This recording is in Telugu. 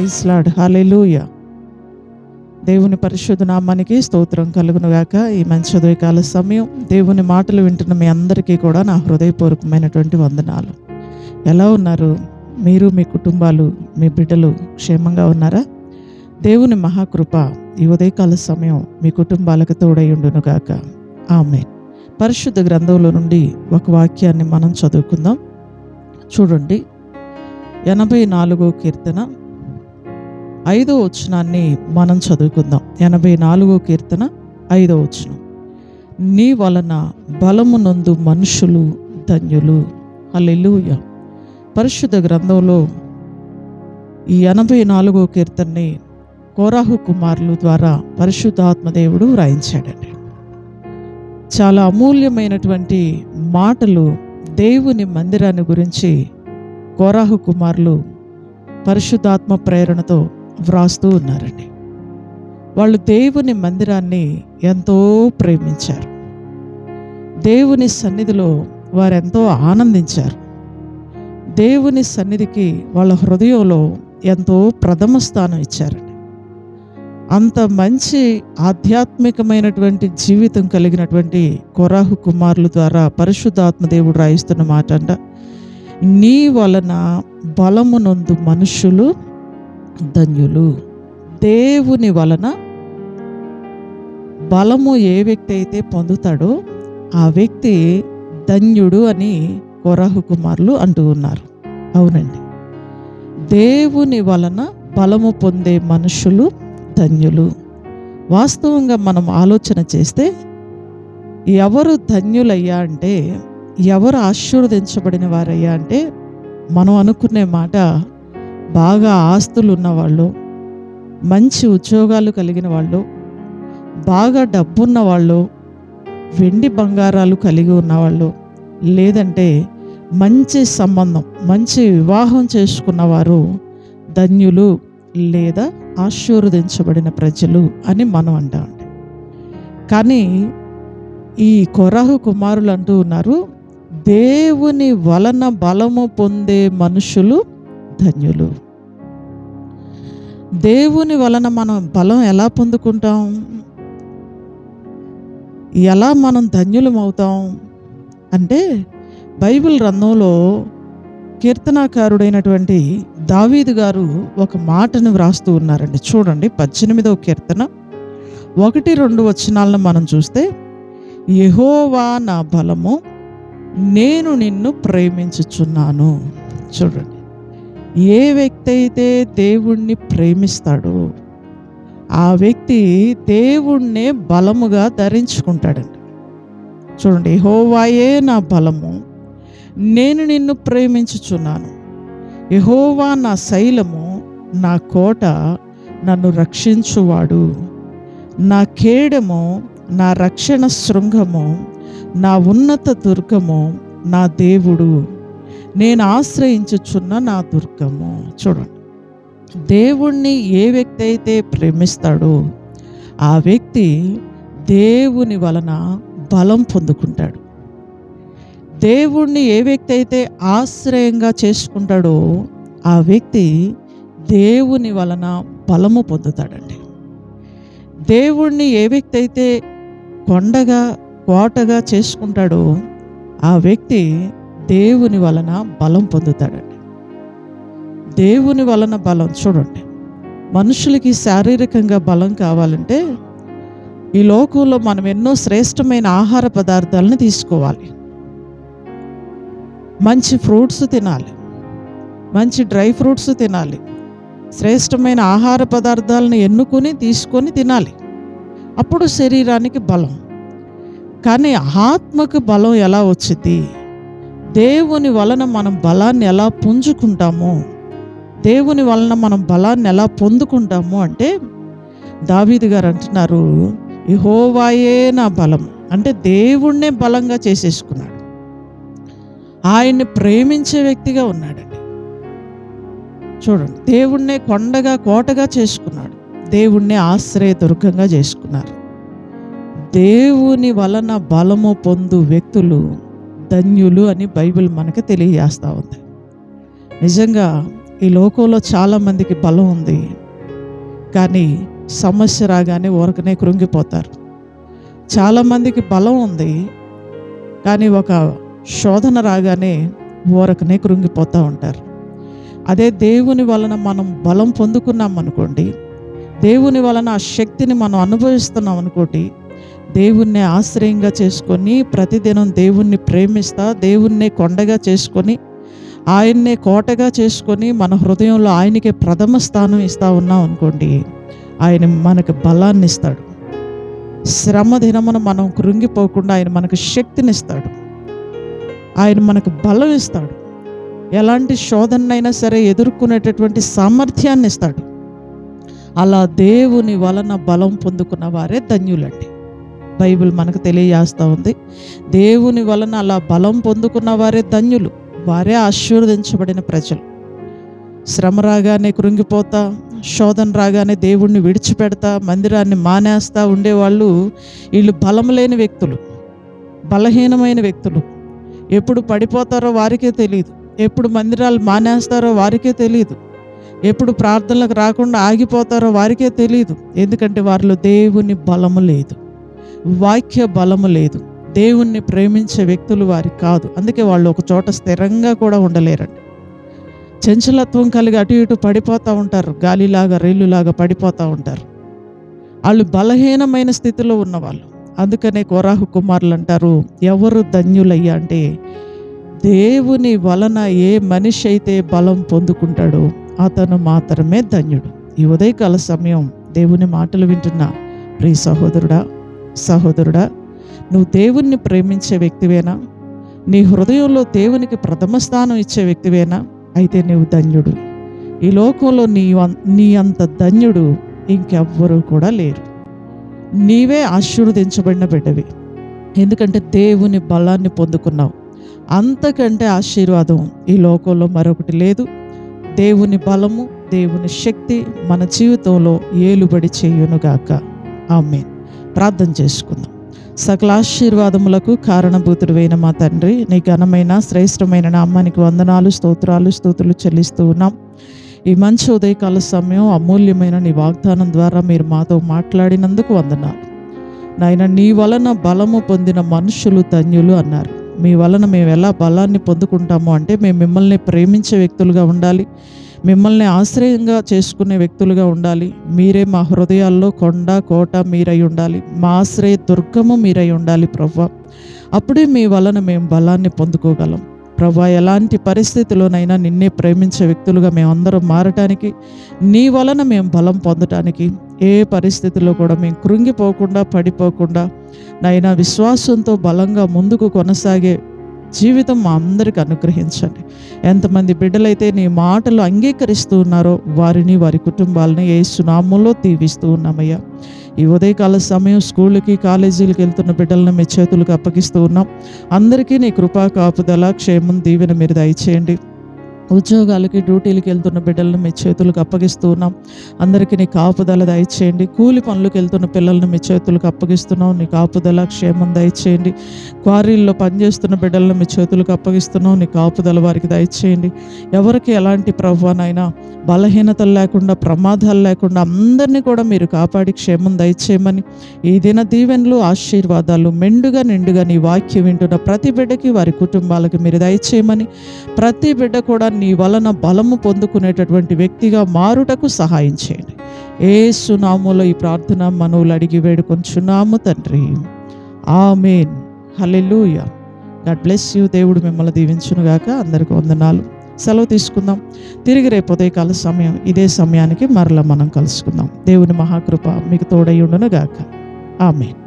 ప్రైజ్ లాడ్ హాలెలూయ దేవుని పరిశుద్ధ నామానికి స్తోత్రం కలుగును గాక ఈ మంచి ఉదయకాల సమయం దేవుని మాటలు వింటున్న మీ అందరికీ కూడా నా హృదయపూర్వకమైనటువంటి వందనాలు ఎలా ఉన్నారు మీరు మీ కుటుంబాలు మీ బిడ్డలు క్షేమంగా ఉన్నారా దేవుని మహాకృప ఈ ఉదయకాల సమయం మీ కుటుంబాలకు తోడై ఉండును గాక ఆమె పరిశుద్ధ గ్రంథంలో నుండి ఒక వాక్యాన్ని మనం చదువుకుందాం చూడండి ఎనభై నాలుగో కీర్తన ఐదో వచనాన్ని మనం చదువుకుందాం ఎనభై నాలుగో కీర్తన ఐదో వచనం నీ వలన బలము నందు మనుషులు ధన్యులు హల్లెలూయ పరిశుద్ధ గ్రంథంలో ఈ ఎనభై నాలుగో కీర్తనని కోరాహు కుమారులు ద్వారా పరిశుద్ధాత్మదేవుడు వ్రాయించాడండి చాలా అమూల్యమైనటువంటి మాటలు దేవుని మందిరాన్ని గురించి కోరాహు కుమారులు పరిశుద్ధాత్మ ప్రేరణతో వ్రాస్తూ ఉన్నారండి వాళ్ళు దేవుని మందిరాన్ని ఎంతో ప్రేమించారు దేవుని సన్నిధిలో వారెంతో ఆనందించారు దేవుని సన్నిధికి వాళ్ళ హృదయంలో ఎంతో ప్రథమ స్థానం ఇచ్చారండి అంత మంచి ఆధ్యాత్మికమైనటువంటి జీవితం కలిగినటువంటి కొరాహు కుమారుల ద్వారా పరిశుద్ధాత్మ దేవుడు రాయిస్తున్న మాట అంట నీ వలన బలమునందు మనుషులు ధన్యులు దేవుని వలన బలము ఏ వ్యక్తి అయితే పొందుతాడో ఆ వ్యక్తి ధన్యుడు అని కొరాహు కుమారులు అంటూ ఉన్నారు అవునండి దేవుని వలన బలము పొందే మనుషులు ధన్యులు వాస్తవంగా మనం ఆలోచన చేస్తే ఎవరు ధన్యులయ్యా అంటే ఎవరు ఆశీర్వదించబడిన వారయ్యా అంటే మనం అనుకునే మాట బాగా ఆస్తులు ఉన్నవాళ్ళు మంచి ఉద్యోగాలు కలిగిన వాళ్ళు బాగా డబ్బున్న వాళ్ళు వెండి బంగారాలు కలిగి ఉన్నవాళ్ళు లేదంటే మంచి సంబంధం మంచి వివాహం చేసుకున్నవారు ధన్యులు లేదా ఆశీర్వదించబడిన ప్రజలు అని మనం అంటామండి కానీ ఈ కొరహు కుమారులు అంటూ ఉన్నారు దేవుని వలన బలము పొందే మనుషులు ధన్యులు దేవుని వలన మనం బలం ఎలా పొందుకుంటాం ఎలా మనం ధన్యులం అవుతాం అంటే బైబిల్ రంధంలో కీర్తనాకారుడైనటువంటి దావీదు గారు ఒక మాటను వ్రాస్తూ ఉన్నారండి చూడండి పద్దెనిమిదవ కీర్తన ఒకటి రెండు వచనాలను మనం చూస్తే యహోవా నా బలము నేను నిన్ను ప్రేమించుచున్నాను చూడండి ఏ వ్యక్తి అయితే దేవుణ్ణి ప్రేమిస్తాడో ఆ వ్యక్తి దేవుణ్ణే బలముగా ధరించుకుంటాడండి చూడండి యహోవాయే నా బలము నేను నిన్ను ప్రేమించుచున్నాను యహోవా నా శైలము నా కోట నన్ను రక్షించువాడు నా కేడము నా రక్షణ శృంగము నా ఉన్నత దుర్గము నా దేవుడు నేను ఆశ్రయించుచున్న నా దుర్గము చూడండి దేవుణ్ణి ఏ వ్యక్తి అయితే ప్రేమిస్తాడో ఆ వ్యక్తి దేవుని వలన బలం పొందుకుంటాడు దేవుణ్ణి ఏ వ్యక్తి అయితే ఆశ్రయంగా చేసుకుంటాడో ఆ వ్యక్తి దేవుని వలన బలము పొందుతాడండి దేవుణ్ణి ఏ వ్యక్తి అయితే కొండగా కోటగా చేసుకుంటాడో ఆ వ్యక్తి దేవుని వలన బలం పొందుతాడండి దేవుని వలన బలం చూడండి మనుషులకి శారీరకంగా బలం కావాలంటే ఈ లోకంలో మనం ఎన్నో శ్రేష్టమైన ఆహార పదార్థాలను తీసుకోవాలి మంచి ఫ్రూట్స్ తినాలి మంచి డ్రై ఫ్రూట్స్ తినాలి శ్రేష్టమైన ఆహార పదార్థాలను ఎన్నుకొని తీసుకొని తినాలి అప్పుడు శరీరానికి బలం కానీ ఆత్మకు బలం ఎలా వచ్చింది దేవుని వలన మనం బలాన్ని ఎలా పుంజుకుంటాము దేవుని వలన మనం బలాన్ని ఎలా పొందుకుంటాము అంటే దావీదు గారు అంటున్నారు ఇహోవాయే నా బలం అంటే దేవుణ్ణే బలంగా చేసేసుకున్నాడు ఆయన్ని ప్రేమించే వ్యక్తిగా ఉన్నాడండి చూడండి దేవుణ్ణే కొండగా కోటగా చేసుకున్నాడు దేవుణ్ణే ఆశ్రయ దుర్గంగా చేసుకున్నారు దేవుని వలన బలము పొందు వ్యక్తులు ధన్యులు అని బైబిల్ మనకు తెలియజేస్తూ ఉంది నిజంగా ఈ లోకంలో చాలామందికి బలం ఉంది కానీ సమస్య రాగానే ఊరకనే కృంగిపోతారు చాలామందికి బలం ఉంది కానీ ఒక శోధన రాగానే ఊరకనే కృంగిపోతూ ఉంటారు అదే దేవుని వలన మనం బలం పొందుకున్నాం అనుకోండి దేవుని వలన ఆ శక్తిని మనం అనుభవిస్తున్నాం అనుకోండి దేవుణ్ణి ఆశ్రయంగా చేసుకొని ప్రతిదినం దేవుణ్ణి ప్రేమిస్తా దేవుణ్ణి కొండగా చేసుకొని ఆయన్నే కోటగా చేసుకొని మన హృదయంలో ఆయనకే ప్రథమ స్థానం ఇస్తా ఉన్నాం అనుకోండి ఆయన మనకు బలాన్ని ఇస్తాడు శ్రమ దినమున మనం కృంగిపోకుండా ఆయన మనకు శక్తినిస్తాడు ఆయన మనకు బలం ఇస్తాడు ఎలాంటి శోధనైనా సరే ఎదుర్కొనేటటువంటి సామర్థ్యాన్ని ఇస్తాడు అలా దేవుని వలన బలం పొందుకున్న వారే ధన్యులండి బైబిల్ మనకు తెలియజేస్తూ ఉంది దేవుని వలన అలా బలం పొందుకున్న వారే ధన్యులు వారే ఆశీర్వదించబడిన ప్రజలు శ్రమ రాగానే కృంగిపోతా శోధన రాగానే దేవుణ్ణి విడిచిపెడతా మందిరాన్ని మానేస్తా ఉండేవాళ్ళు వీళ్ళు బలం లేని వ్యక్తులు బలహీనమైన వ్యక్తులు ఎప్పుడు పడిపోతారో వారికే తెలియదు ఎప్పుడు మందిరాలు మానేస్తారో వారికే తెలియదు ఎప్పుడు ప్రార్థనలకు రాకుండా ఆగిపోతారో వారికే తెలియదు ఎందుకంటే వారిలో దేవుని బలము లేదు వాక్య బలము లేదు దేవుణ్ణి ప్రేమించే వ్యక్తులు వారికి కాదు అందుకే వాళ్ళు ఒక చోట స్థిరంగా కూడా ఉండలేరండి చంచలత్వం కలిగి అటు ఇటు పడిపోతూ ఉంటారు గాలిలాగా రైలులాగా పడిపోతూ ఉంటారు వాళ్ళు బలహీనమైన స్థితిలో ఉన్నవాళ్ళు అందుకనే కోరాహు కుమారులు అంటారు ఎవరు ధన్యులయ్యా అంటే దేవుని వలన ఏ మనిషి అయితే బలం పొందుకుంటాడో అతను మాత్రమే ధన్యుడు ఈ ఉదయకాల సమయం దేవుని మాటలు వింటున్నా ప్రియ సహోదరుడా సహోదరుడా నువ్వు దేవుణ్ణి ప్రేమించే వ్యక్తివేనా నీ హృదయంలో దేవునికి ప్రథమ స్థానం ఇచ్చే వ్యక్తివేనా అయితే నీవు ధన్యుడు ఈ లోకంలో నీ వం- నీ అంత ధన్యుడు ఇంకెవ్వరూ కూడా లేరు నీవే ఆశీర్వదించబడిన బిడ్డవి ఎందుకంటే దేవుని బలాన్ని పొందుకున్నావు అంతకంటే ఆశీర్వాదం ఈ లోకంలో మరొకటి లేదు దేవుని బలము దేవుని శక్తి మన జీవితంలో ఏలుబడి చేయునుగాక ఆమె ప్రార్థన చేసుకుందాం సకల ఆశీర్వాదములకు కారణభూతుడైన మా తండ్రి నీ ఘనమైన శ్రేష్టమైన నామానికి వందనాలు స్తోత్రాలు స్తోతులు చెల్లిస్తూ ఉన్నాం ఈ మంచి ఉదయకాల సమయం అమూల్యమైన నీ వాగ్దానం ద్వారా మీరు మాతో మాట్లాడినందుకు వందనాలు నాయన నీ వలన బలము పొందిన మనుషులు ధన్యులు అన్నారు మీ వలన మేము ఎలా బలాన్ని పొందుకుంటాము అంటే మేము మిమ్మల్ని ప్రేమించే వ్యక్తులుగా ఉండాలి మిమ్మల్ని ఆశ్రయంగా చేసుకునే వ్యక్తులుగా ఉండాలి మీరే మా హృదయాల్లో కొండ కోట మీరై ఉండాలి మా ఆశ్రయ దుర్గము మీరై ఉండాలి ప్రవ్వ అప్పుడే మీ వలన మేము బలాన్ని పొందుకోగలం ప్రభా ఎలాంటి పరిస్థితిలోనైనా నిన్నే ప్రేమించే వ్యక్తులుగా మేమందరం మారటానికి నీ వలన మేము బలం పొందటానికి ఏ పరిస్థితిలో కూడా మేము కృంగిపోకుండా పడిపోకుండా నైనా విశ్వాసంతో బలంగా ముందుకు కొనసాగే జీవితం మా అందరికి అనుగ్రహించండి ఎంతమంది బిడ్డలైతే నీ మాటలు అంగీకరిస్తూ ఉన్నారో వారిని వారి కుటుంబాలని ఏ సునామంలో దీవిస్తూ ఉన్నామయ్యా ఈ ఉదయకాల సమయం స్కూళ్ళకి కాలేజీలకు వెళ్తున్న బిడ్డలను మీ చేతులకు అప్పగిస్తూ ఉన్నాం అందరికీ నీ కృపా కాపుదల క్షేమం దీవెన మీరు దయచేయండి ఉద్యోగాలకి డ్యూటీలకు వెళ్తున్న బిడ్డలను మీ చేతులకు అప్పగిస్తూ ఉన్నాం అందరికీ నీ కాపుదల దయచేయండి కూలి పనులకు వెళ్తున్న పిల్లల్ని మీ చేతులకు అప్పగిస్తున్నాం నీ కాపుదల క్షేమం దయచేయండి క్వారీల్లో పనిచేస్తున్న బిడ్డలను మీ చేతులకు అప్పగిస్తున్నాం నీ కాపుదల వారికి దయచేయండి ఎవరికి ఎలాంటి ప్రభానైనా బలహీనతలు లేకుండా ప్రమాదాలు లేకుండా అందరినీ కూడా మీరు కాపాడి క్షేమం దయచేయమని ఈ దిన దీవెనలు ఆశీర్వాదాలు మెండుగా నిండుగా నీ వాక్యం వింటున్న ప్రతి బిడ్డకి వారి కుటుంబాలకి మీరు దయచేయమని ప్రతి బిడ్డ కూడా నీ వలన బలము పొందుకునేటటువంటి వ్యక్తిగా మారుటకు సహాయం చేయండి ఏ సునాములో ఈ ప్రార్థన మనవులు అడిగి వేడుకొంచున్నాము తండ్రి amen hallelujah God bless you దేవుడు మిమ్మల్ని దీవించునుగాక అందరికీ వందనాలు సెలవు తీసుకుందాం తిరిగి రేపు ఉదయకాల సమయం ఇదే సమయానికి మరలా మనం కలుసుకుందాం దేవుని మహాకృప మీకు తోడై ఉండును గాక ఆమెన్